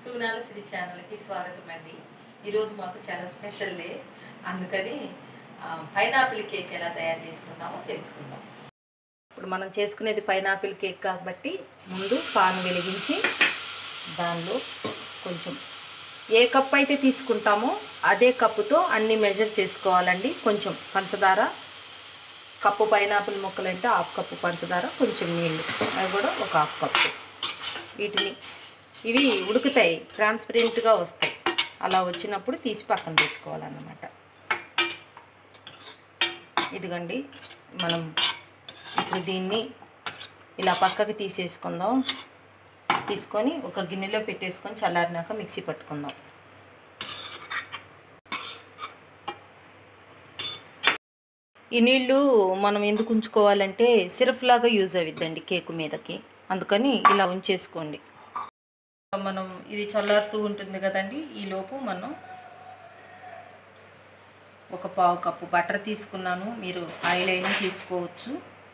సునాల శ్రీ ఛానల్కి స్వాగతం అండి ఈరోజు మాకు చాలా స్పెషల్ డే అందుకని ఆ, పైనాపిల్ కేక్ ఎలా తయారు చేసుకుందామో తెలుసుకుందాం ఇప్పుడు మనం చేసుకునేది పైనాపిల్ కేక్ కాబట్టి ముందు పాన్ వెలిగించి దానిలో కొంచెం ఏ కప్ అయితే తీసుకుంటామో అదే కప్పుతో అన్ని మెజర్ చేసుకోవాలండి కొంచెం పంచదార కప్పు పైనాపిల్ ముక్కలు అంటే హాఫ్ కప్పు పంచదార కొంచెం నీళ్ళు అవి కూడా ఒక హాఫ్ కప్పు వీటిని ఇవి ఉడుకుతాయి ట్రాన్స్పరెంట్గా వస్తాయి అలా వచ్చినప్పుడు తీసి పక్కన పెట్టుకోవాలన్నమాట ఇదిగోండి మనం ఇప్పుడు దీన్ని ఇలా పక్కకి తీసేసుకుందాం తీసుకొని ఒక గిన్నెలో పెట్టేసుకొని చల్లారినాక మిక్సీ పట్టుకుందాం ఈ నీళ్ళు మనం ఎందుకు ఉంచుకోవాలంటే సిరప్ లాగా యూజ్ అవుద్దండి కేకు మీదకి అందుకని ఇలా ఉంచేసుకోండి మనం ఇది చల్లారుతూ ఉంటుంది కదండి ఈ లోపు మనం ఒక పావు కప్పు బటర్ తీసుకున్నాను మీరు ఆయిల్ అయినా తీసుకోవచ్చు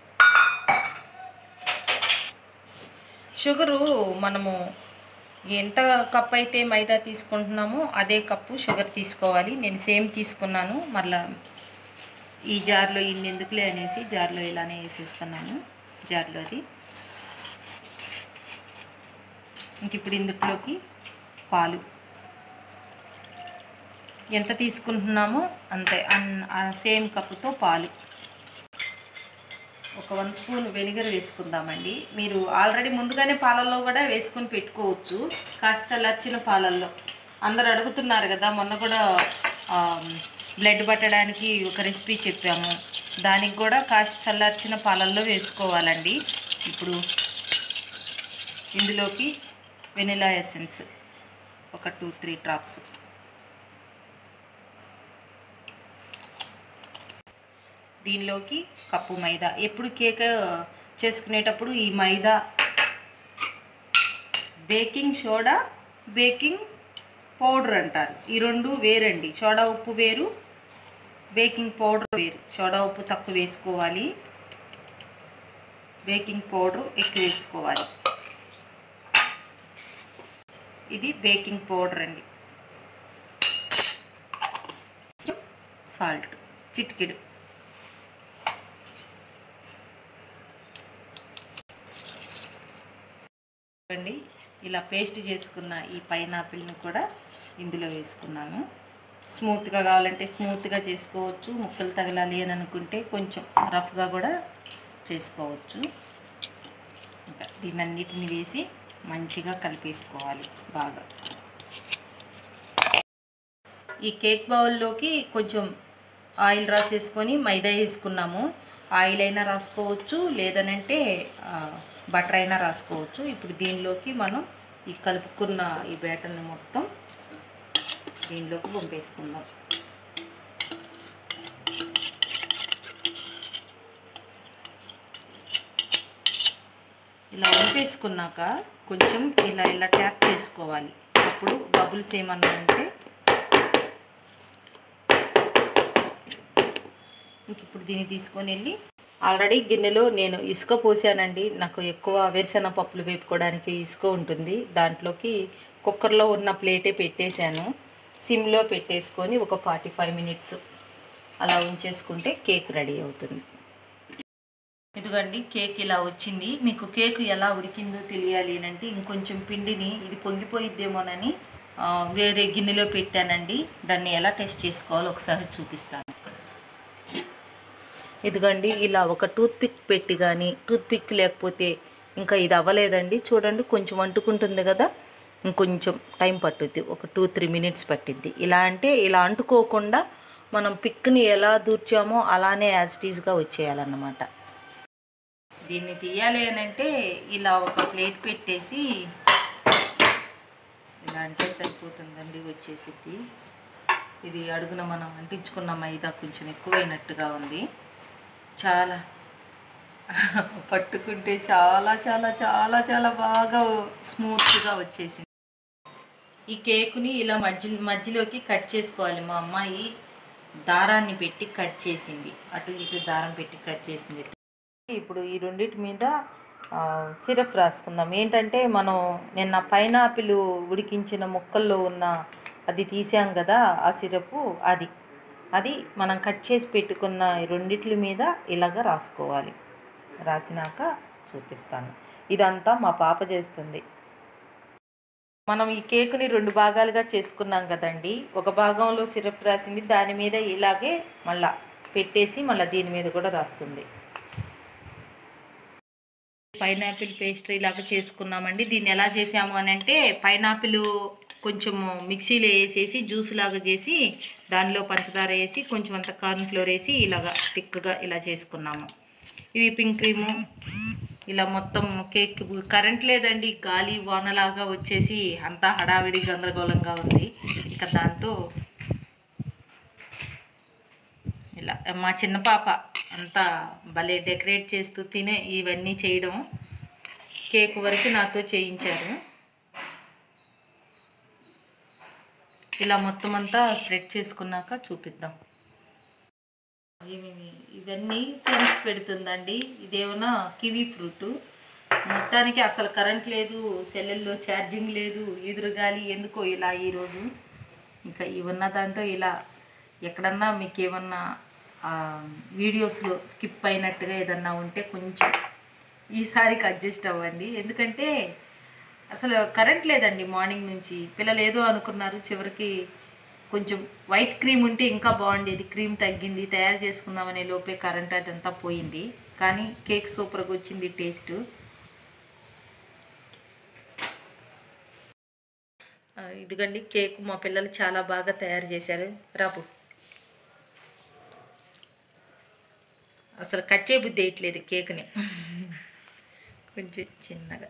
షుగరు మనము ఎంత కప్ అయితే మైదా తీసుకుంటున్నామో అదే కప్పు షుగర్ తీసుకోవాలి నేను సేమ్ తీసుకున్నాను మళ్ళా ఈ జార్లో ఇన్ని ఎందుకులే అనేసి జార్లో ఇలానే వేసేస్తున్నాను జార్లోది ఇంక ఇప్పుడు ఇందులోకి పాలు ఎంత తీసుకుంటున్నామో అంతే అన్ సేమ్ కప్పుతో పాలు ఒక వన్ స్పూన్ వెనిగర్ వేసుకుందామండి మీరు ఆల్రెడీ ముందుగానే పాలల్లో కూడా వేసుకొని పెట్టుకోవచ్చు కాస్త చల్లార్చిన పాలల్లో అందరు అడుగుతున్నారు కదా మొన్న కూడా బ్లడ్ పట్టడానికి ఒక రెసిపీ చెప్పాము దానికి కూడా కాస్త చల్లార్చిన పాలల్లో వేసుకోవాలండి ఇప్పుడు ఇందులోకి వెనిలా ఎసెన్స్ ఒక టూ త్రీ డ్రాప్స్ దీనిలోకి కప్పు మైదా ఎప్పుడు కేక్ చేసుకునేటప్పుడు ఈ మైదా బేకింగ్ సోడా బేకింగ్ పౌడర్ అంటారు ఈ రెండు వేరండి సోడా ఉప్పు వేరు బేకింగ్ పౌడర్ వేరు సోడా ఉప్పు తక్కువ వేసుకోవాలి బేకింగ్ పౌడర్ ఎక్కువ వేసుకోవాలి ఇది బేకింగ్ పౌడర్ అండి సాల్ట్ చిటికెడు అండి ఇలా పేస్ట్ చేసుకున్న ఈ పైనాపిల్ని కూడా ఇందులో వేసుకున్నాను స్మూత్గా కావాలంటే స్మూత్గా చేసుకోవచ్చు ముక్కలు తగలాలి అని అనుకుంటే కొంచెం రఫ్గా కూడా చేసుకోవచ్చు ఇంకా దీనన్నిటిని వేసి మంచిగా కలిపేసుకోవాలి బాగా ఈ కేక్ బౌల్లోకి కొంచెం ఆయిల్ రాసేసుకొని మైదా వేసుకున్నాము ఆయిల్ అయినా రాసుకోవచ్చు లేదనంటే బటర్ అయినా రాసుకోవచ్చు ఇప్పుడు దీనిలోకి మనం ఈ కలుపుకున్న ఈ బ్యాటర్ని మొత్తం దీనిలోకి పంపేసుకుందాం ఇలా వంపేసుకున్నాక కొంచెం ఇలా ఇలా ట్యాప్ చేసుకోవాలి అప్పుడు బబుల్స్ ఏమన్నా ఉంటే ఇంక ఇప్పుడు దీన్ని తీసుకొని వెళ్ళి ఆల్రెడీ గిన్నెలో నేను ఇసుక పోసానండి నాకు ఎక్కువ వేరుశెనగ పప్పులు వేపుకోవడానికి ఇసుక ఉంటుంది దాంట్లోకి కుక్కర్లో ఉన్న ప్లేటే పెట్టేశాను సిమ్లో పెట్టేసుకొని ఒక ఫార్టీ ఫైవ్ మినిట్స్ అలా ఉంచేసుకుంటే కేక్ రెడీ అవుతుంది ఇదిగోండి కేక్ ఇలా వచ్చింది మీకు కేక్ ఎలా ఉడికిందో తెలియాలి అంటే ఇంకొంచెం పిండిని ఇది పొంగిపోయిద్దేమోనని ఆ, వేరే గిన్నెలో పెట్టానండి దాన్ని ఎలా టెస్ట్ చేసుకోవాలో ఒకసారి చూపిస్తాను ఇదిగోండి ఇలా ఒక టూత్ పిక్ పెట్టి కానీ టూత్ పిక్ లేకపోతే ఇంకా ఇది అవ్వలేదండి చూడండి కొంచెం అంటుకుంటుంది కదా ఇంకొంచెం టైం పట్టుద్ది ఒక టూ త్రీ మినిట్స్ పట్టిద్ది ఇలా అంటే ఇలా అంటుకోకుండా మనం పిక్ని ఎలా దూర్చామో అలానే యాజ్ టీజ్గా వచ్చేయాలన్నమాట దీన్ని తీయాలి అని అంటే ఇలా ఒక ప్లేట్ పెట్టేసి ఇలా అంటే సరిపోతుందండి వచ్చేసిద్ది ఇది అడుగున మనం అంటించుకున్న మైదా కొంచెం ఎక్కువైనట్టుగా ఉంది చాలా పట్టుకుంటే చాలా చాలా చాలా చాలా బాగా స్మూత్గా వచ్చేసింది ఈ కేకుని ఇలా మధ్య మధ్యలోకి కట్ చేసుకోవాలి మా అమ్మాయి దారాన్ని పెట్టి కట్ చేసింది అటు ఇటు దారం పెట్టి కట్ చేసింది ఇప్పుడు ఈ రెండింటి మీద ఆ, సిరప్ రాసుకుందాం ఏంటంటే మనం నిన్న పైనాపిల్ ఉడికించిన ముక్కల్లో ఉన్న అది తీసాం కదా ఆ సిరపు అది అది మనం కట్ చేసి పెట్టుకున్న ఈ రెండిట్ల మీద ఇలాగ రాసుకోవాలి రాసినాక చూపిస్తాను ఇదంతా మా పాప చేస్తుంది మనం ఈ కేకుని రెండు భాగాలుగా చేసుకున్నాం కదండి ఒక భాగంలో సిరప్ రాసింది దాని మీద ఇలాగే మళ్ళా పెట్టేసి మళ్ళీ దీని మీద కూడా రాస్తుంది పైనాపిల్ పేస్ట్రీ లాగా చేసుకున్నామండి దీన్ని ఎలా చేసాము అని అంటే పైనాపిల్ కొంచెం మిక్సీలో వేసేసి జ్యూస్ లాగా చేసి దానిలో పంచదార వేసి కొంచెం అంత కార్న్ ఫ్లోర్ వేసి ఇలాగా థిక్గా ఇలా చేసుకున్నాము ఇవి పింక్ క్రీము ఇలా మొత్తం కేక్ కరెంట్ లేదండి గాలి వానలాగా వచ్చేసి అంతా హడావిడి గందరగోళంగా ఉంది ఇంకా దాంతో ఇలా మా చిన్న పాప అంతా భలే డెకరేట్ చేస్తూ తినే ఇవన్నీ చేయడం కేక్ వరకు నాతో చేయించారు ఇలా మొత్తం అంతా స్ప్రెడ్ చేసుకున్నాక చూపిద్దాం ఇవి ఇవన్నీ తీసి పెడుతుందండి ఇదేమన్నా కివీ ఫ్రూట్ మొత్తానికి అసలు కరెంట్ లేదు సెల్లెల్లో ఛార్జింగ్ లేదు ఎదురుగాలి ఎందుకో ఇలా ఈరోజు ఇంకా ఇవన్న దాంతో ఇలా ఎక్కడన్నా మీకు ఏమన్నా ఆ, వీడియోస్లో స్కిప్ అయినట్టుగా ఏదన్నా ఉంటే కొంచెం ఈసారికి అడ్జస్ట్ అవ్వండి ఎందుకంటే అసలు కరెంట్ లేదండి మార్నింగ్ నుంచి పిల్లలు ఏదో అనుకున్నారు చివరికి కొంచెం వైట్ క్రీమ్ ఉంటే ఇంకా బాగుండేది క్రీమ్ తగ్గింది తయారు చేసుకుందామనే లోపే కరెంట్ అదంతా పోయింది కానీ కేక్ సూపర్గా వచ్చింది టేస్ట్ ఆ, ఇదిగండి కేక్ మా పిల్లలు చాలా బాగా తయారు చేశారు రాబు అసలు కట్ చేయబుద్ధి వేయట్లేదు కేక్ని కొంచెం చిన్నగా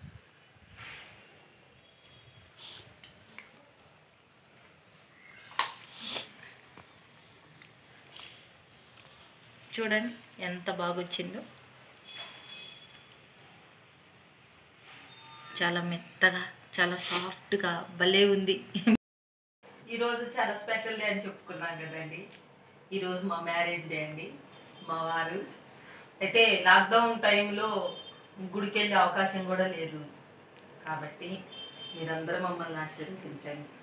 చూడండి ఎంత బాగా వచ్చిందో చాలా మెత్తగా చాలా సాఫ్ట్గా భలే ఉంది ఈరోజు చాలా స్పెషల్ డే అని చెప్పుకున్నాం కదండి ఈరోజు మా మ్యారేజ్ డే అండి మా వారు అయితే లాక్డౌన్ టైంలో గుడికి వెళ్ళే అవకాశం కూడా లేదు కాబట్టి మీరందరూ మమ్మల్ని ఆశీర్వదించండి